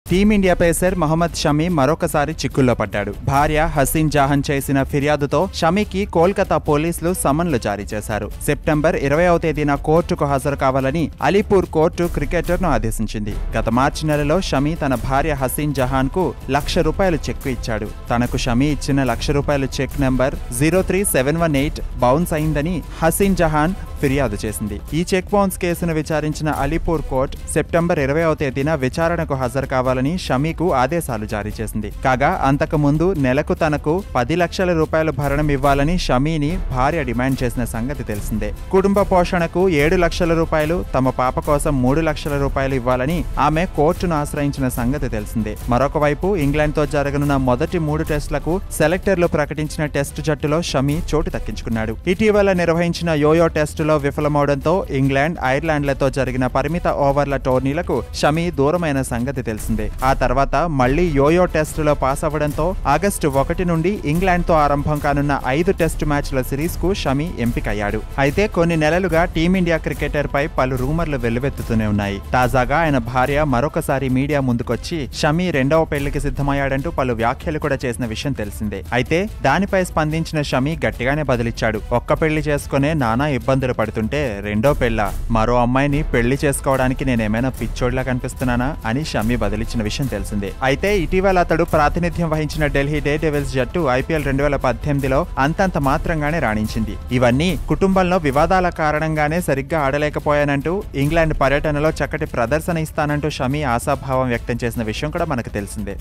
team India pacer Mohammed Shami మరొకసారి చిక్కుల్లో పడ్డాడు భార్య హసీన్ జాహన్ చేసిన ఫిర్యాదుతో షమీకి కోల్కతా పోలీసులు సమన్లు జారీ చేశారు సెప్టెంబర్ ఇరవైవ తేదీన కోర్టుకు హాజరు కావాలని అలీపూర్ కోర్టు క్రికెటర్ను ఆదేశించింది గత మార్చి నెలలో షమీ తన భార్య హసీన్ జహాన్ కు లక్ష రూపాయలు చెక్కు ఇచ్చాడు తనకు షమీ ఇచ్చిన లక్ష రూపాయల cheque number zero three seven one eight bounce అయిందని హసీన్ జహాన్ ఫిర్యాదు చేసింది ఈ చెక్ బౌన్స్ కేసును విచారించిన అలీపూర్ కోర్టు సెప్టెంబర్ ఇరవైవ తేదీన విచారణకు హాజరు కావాలని షమీకు ఆదేశాలు జారీ చేసింది కాగా అంతకు ముందు నెలకు తనకు పది లక్షల రూపాయల భరణం ఇవ్వాలని షమీని భార్య డిమాండ్ చేసిన సంగతి తెలిసిందే కుటుంబ పోషణకు ఏడు లక్షల రూపాయలు తమ పాప కోసం మూడు లక్షల రూపాయలు ఇవ్వాలని ఆమె కోర్టును ఆశ్రయించిన సంగతి తెలిసిందే మరొక వైపు ఇంగ్లాండ్ తో జరగనున్న మొదటి మూడు టెస్టులకు సెలెక్టర్లు ప్రకటించిన టెస్టు జట్టులో షమీ చోటు దక్కించుకున్నాడు ఇటీవల నిర్వహించిన యోయో టెస్టులో విఫలమవడంతో ఇంగ్లాండ్ ఐర్లాండ్లతో జరిగిన పరిమిత ఓవర్ల టోర్నీలకు షమీ దూరమైన సంగతి తెలిసిందే ఆ తర్వాత మళ్లీ యోయో టెస్టులో పాస్ అవ్వడంతో ఆగస్టు ఒకటి నుండి ఇంగ్లాండ్ తో ఆరంభం కానున్న ఐదు టెస్టు మ్యాచ్ల సిరీస్ కు షమీ ఎంపికయ్యాడు అయితే కొన్ని నెలలుగా టీమిండియా క్రికెటర్ పై పలు రూమర్లు వెల్లువెత్తుతూనే ఉన్నాయి తాజాగా ఆయన భార్య మరొకసారి మీడియా ముందుకొచ్చి షమీ రెండవ పెళ్లికి సిద్ధమయ్యాడంటూ పలు వ్యాఖ్యలు కూడా చేసిన విషయం తెలిసిందే అయితే దానిపై స్పందించిన షమీ గట్టిగానే బదిలిచ్చాడు ఒక్క పెళ్లి చేసుకునే నానా ఇబ్బందులు పడుతుంటే రెండో పెళ్ళ మరో అమ్మాయిని పెళ్లి చేసుకోవడానికి నేనేమైనా పిచ్చోడ్లా కనిపిస్తున్నానా అని షమీ బదిలిచ్చిన విషయం తెలిసిందే అయితే ఇటీవల అతడు ప్రాతినిధ్యం వహించిన ఢిల్లీ డే డెవిల్స్ జట్టు ఐపీఎల్ రెండు వేల పద్దెనిమిదిలో అంతంత మాత్రంగానే రాణించింది ఇవన్నీ కుటుంబంలో వివాదాల కారణంగానే సరిగ్గా ఆడలేకపోయానంటూ ఇంగ్లాండ్ పర్యటనలో చక్కటి ప్రదర్శన ఇస్తానంటూ షమీ ఆశాభావం వ్యక్తం చేసిన విషయం కూడా మనకు తెలిసిందే